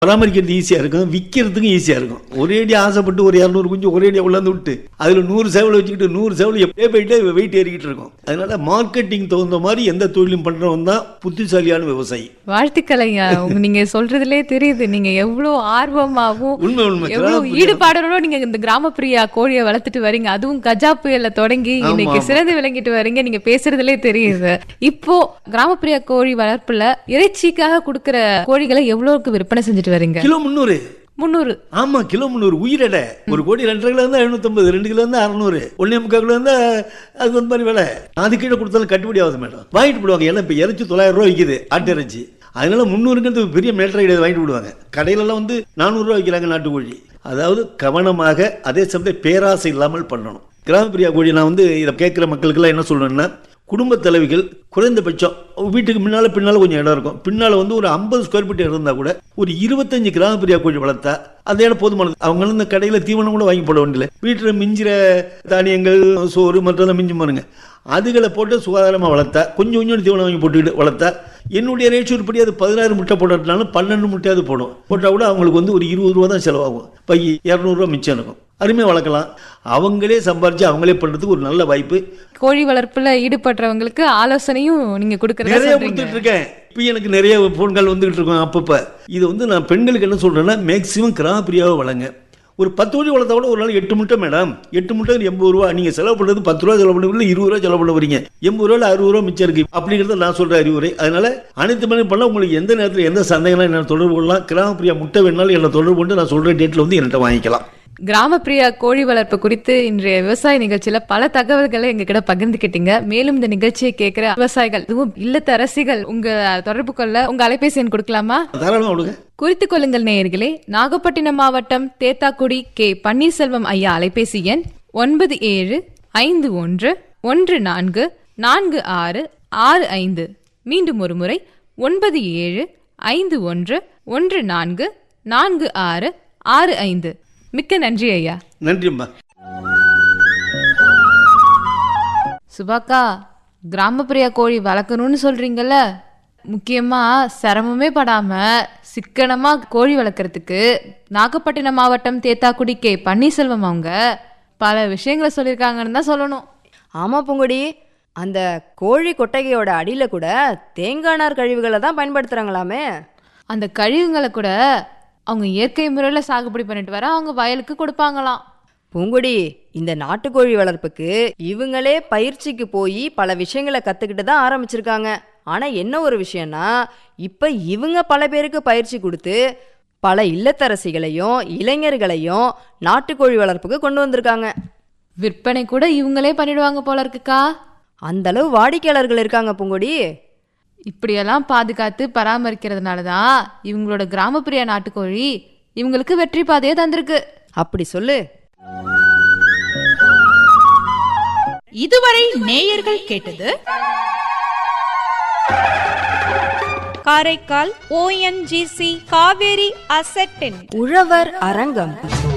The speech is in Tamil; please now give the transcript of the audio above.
பராமரிக்கிறது ஈஸியாக இருக்கும் விற்கிறதுக்கும் ஈஸியாக இருக்கும் ஒரேடி ஆசைப்பட்டு ஒரு இரநூறு குஞ்சு ஒரேடியாக உள்ளாந்து விட்டு அதில் நூறு சேவலை வச்சுக்கிட்டு நூறு சேவல் எப்படியே போயிட்டு வெயிட் ஏறிக்கிட்டு இருக்கும் அதனால மார்க்கெட்டிங் தகுந்த மாதிரி எந்த தொழிலும் பண்ணுறவன் தான் புத்திசாலியான விவசாயி வாழ்த்துக்கள் ஐயா உங்க நீங்க சொல்றதுலே தெரியுது நீங்க எவ்வளவு ஆர்வமாவும் உண்மை உண்மை எவ்வளவு கிராமப்புற- ஈடுபாடோட நீங்க இந்த கிராமப்பிரியா கோழியை வளர்த்துட்டு வரீங்க அதுவும் கஜா புயல்ல தொடங்கி ஆமா, இன்னைக்கு ஆமா. சிறந்து விளங்கிட்டு வரீங்க நீங்க பேசுறதுலே தெரியுது இப்போ கிராமப்பிரியா கோழி வளர்ப்புல இறைச்சிக்காக கொடுக்கிற கோழிகளை எவ்வளவுக்கு விற்பனை செஞ்சுட்டு வரீங்க கிலோ முந்நூறு முந்நூறு ஆமா கிலோ முந்நூறு உயிரடை ஒரு கோடி ரெண்டரை கிலோ இருந்தால் எழுநூத்தம்பது ரெண்டு கிலோ இருந்தால் அறநூறு ஒன்னே முக்கால் கிலோ இருந்தால் அது வந்து மாதிரி விலை அது கீழே கொடுத்தாலும் கட்டுப்படி ஆகுது மேடம் வாங்கிட்டு போடுவாங்க ஏன்னா இப்போ இறைச்சி தொள்ளாயிரம் ரூபா விற்கிது ஆட்டு இறைச்சி அதனால முந்நூறுங்கிறது பெரிய மேட்டர் கிடையாது வாங்கிட்டு விடுவாங்க கடையிலலாம் வந்து நானூறுரூவா விற்கிறாங்க நாட்டுக்கோழி அதாவது கவனமாக அதே சமயத்தில் பேராசை இல்லாமல் பண்ணணும் கிராமப்பிரியா கோழி நான் வந்து இதை கேட்குற மக்களுக்கெல்லாம் என்ன சொல்லணும்னா குடும்ப தலைவிகள் குறைந்தபட்சம் வீட்டுக்கு முன்னால பின்னால கொஞ்சம் இடம் இருக்கும் பின்னால வந்து ஒரு ஐம்பது ஸ்கொயர் ஃபீட் இருந்தா கூட ஒரு இருபத்தஞ்சு கிராமப்பிரியா கோழி வளர்த்தா அந்த இடம் போதுமானது அவங்க இந்த கடையில தீவனம் கூட வாங்கி போட வேண்டியல வீட்டில் மிஞ்சிற தானியங்கள் சோறு மற்றெல்லாம் மிஞ்சும் பாருங்க அதுகளை போட்டு சுகாதாரமாக வளர்த்தா கொஞ்சம் கொஞ்சம் தீவனம் வாங்கி போட்டுக்கிட்டு வளர்த்தா என்னுடைய ரேஷியோ உருப்படி அது பதினாறு முட்டை போடுறதுனாலும் பன்னெண்டு முட்டையாவது போடும் போட்டால் கூட அவங்களுக்கு வந்து ஒரு இருபது ரூபா தான் செலவாகும் பை இரநூறுவா மிச்சம் இருக்கும் அருமையாக வளர்க்கலாம் அவங்களே சம்பாரிச்சு அவங்களே பண்ணுறதுக்கு ஒரு நல்ல வாய்ப்பு கோழி வளர்ப்புல ஈடுபடுறவங்களுக்கு ஆலோசனையும் நீங்க கொடுக்கறதா நிறைய சொல்றீங்க கொடுத்துட்டு இருக்கேன் இப்போ எனக்கு நிறைய ஃபோன்கால் வந்துகிட்டு இருக்கோம் அப்பப்போ இது வந்து நான் பெண்களுக்கு என்ன சொல்றேன்னா மேக்ஸிமம் கிராமப்பிரியாவை வளங்க ஒரு பத்து கோழி வளர்த்தா கூட ஒரு நாள் எட்டு முட்டை மேடம் எட்டு முட்டை எண்பது ரூபா நீங்கள் செலவு பண்ணுறது பத்து ரூபா செலவு பண்ணுறது இருபது ரூபா செலவு பண்ண வரீங்க எண்பது ரூபாயில் அறுபது ரூபா மிச்சம் இருக்கு அப்படிங்கிறத நான் சொல்ற அறிவுரை அதனால அனைத்து மணி பண்ணலாம் உங்களுக்கு எந்த நேரத்தில் எந்த சந்தேகம்லாம் என்ன தொடர்பு கொள்ளலாம் கிராமப்பிரியா முட்டை வேணாலும் என்ன தொடர்பு கொண்டு நான் சொல்ற டேட்டில் வந்து என்கிட்ட வாங்கிக்கலாம் கிராமப்பிரியா கோழி வளர்ப்பு குறித்து இன்றைய விவசாய நிகழ்ச்சியில பல தகவல்களை எங்க கிட்ட பகிர்ந்துக்கிட்டீங்க மேலும் இந்த நிகழ்ச்சியை கேட்கிற விவசாயிகள் இதுவும் இல்லத்தரசிகள் உங்க தொடர்பு கொள்ள உங்க அலைபேசி எண் கொடுக்கலாமா தாராளமாக விடுங்க குறித்துக் கொள்ளுங்கள் நேயர்களே நாகப்பட்டினம் மாவட்டம் தேத்தாக்குடி கே பன்னீர்செல்வம் ஐயா அலைபேசி எண் ஒன்பது ஏழு ஐந்து ஒன்று ஒன்று நான்கு நான்கு ஆறு ஆறு ஐந்து மீண்டும் ஒரு முறை ஒன்பது ஏழு ஐந்து ஒன்று ஒன்று நான்கு நான்கு ஆறு ஆறு ஐந்து மிக்க நன்றி ஐயா நன்றிம்மா சுபாக்கா கிராமப்பிரியா கோழி வளர்க்கணும்னு சொல்றீங்கல்ல முக்கியமா சிரமமே படாம சிக்கனமா கோழி வளர்க்கறதுக்கு நாகப்பட்டினம் மாவட்டம் தேத்தாக்குடி கே பன்னீர்செல்வம் அவங்க பல விஷயங்களை சொல்லியிருக்காங்கன்னு தான் சொல்லணும் ஆமா பூங்குடி அந்த கோழி கொட்டகையோட அடியில கூட தேங்காய் நார் கழிவுகளை தான் பயன்படுத்துறாங்களாமே அந்த கழிவுங்களை கூட அவங்க இயற்கை முறையில் சாகுபடி பண்ணிட்டு வர அவங்க வயலுக்கு கொடுப்பாங்களாம் பூங்குடி இந்த நாட்டுக்கோழி வளர்ப்புக்கு இவங்களே பயிற்சிக்கு போய் பல விஷயங்களை கத்துக்கிட்டு தான் ஆரம்பிச்சிருக்காங்க ஆனா என்ன ஒரு விஷயம்னா இப்ப இவங்க பல பேருக்கு பயிற்சி கொடுத்து பல இல்லத்தரசிகளையும் இளைஞர்களையும் நாட்டுக்கோழி வளர்ப்புக்கு கொண்டு வந்திருக்காங்க விற்பனை கூட இவங்களே பண்ணிடுவாங்க போல இருக்குக்கா அந்த அளவு வாடிக்கையாளர்கள் இருக்காங்க பூங்குடி இப்படியெல்லாம் பாதுகாத்து பராமரிக்கிறதுனால தான் இவங்களோட கிராமப்பிரியா நாட்டுக்கோழி இவங்களுக்கு வெற்றி பாதையை தந்திருக்கு அப்படி சொல்லு இதுவரை நேயர்கள் கேட்டது காரைக்கால் ஓஎன்ஜிசி காவேரி அசெட்டின் உழவர் அரங்கம்